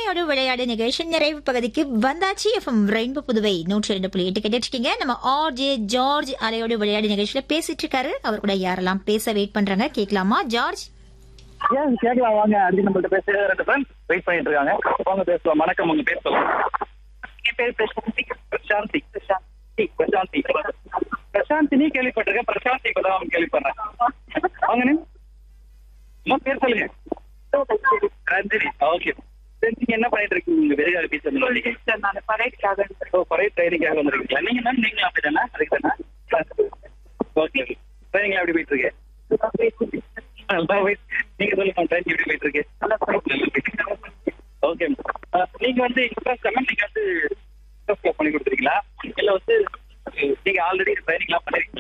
அலையோடு விளையாடு நிகழ்ச்சி நிறைவு பகுதிக்கு வந்தாச்சு எஃப்எம் ரெயின்போ புதுவை நூற்றி ரெண்டு புள்ளி எட்டு கேட்டுட்டு இருக்கீங்க நம்ம ஆர் ஜே ஜார்ஜ் அலையோடு விளையாடு நிகழ்ச்சியில பேசிட்டு இருக்காரு அவர் கூட யாரெல்லாம் பேச வெயிட் பண்றாங்க கேட்கலாமா ஜார்ஜ் ஏன் கேட்கலாம் வாங்க அடுத்து நம்மள்ட்ட பேச ரெண்டு ஃப்ரெண்ட் வெயிட் பண்ணிட்டு இருக்காங்க வாங்க பேசலாம் வணக்கம் உங்க பேர் சொல்லுங்க என் பேர் பிரசாந்தி பிரசாந்தி பிரசாந்தி பிரசாந்தி பிரசாந்தினி கேள்விப்பட்டிருக்கேன் பிரசாந்தி இப்பதான் அவங்க கேள்விப்படுறேன் வாங்க நீ உங்க பேர் சொல்லுங்க ரஞ்சினி ஓகே நீங்க என்ன பண்ணிட்டு இருக்கீங்க உங்க வெளியால பீச் வந்தீங்க நான் பரேட்காக ஓ பழைய ட்ரைனிங்காக வந்திருக்கீங்களா நீங்க மேம் நீங்களும் அப்படிதானே அதுக்கு தானே ஓகே ட்ரைனிங் எப்படி போயிட்டு இருக்கு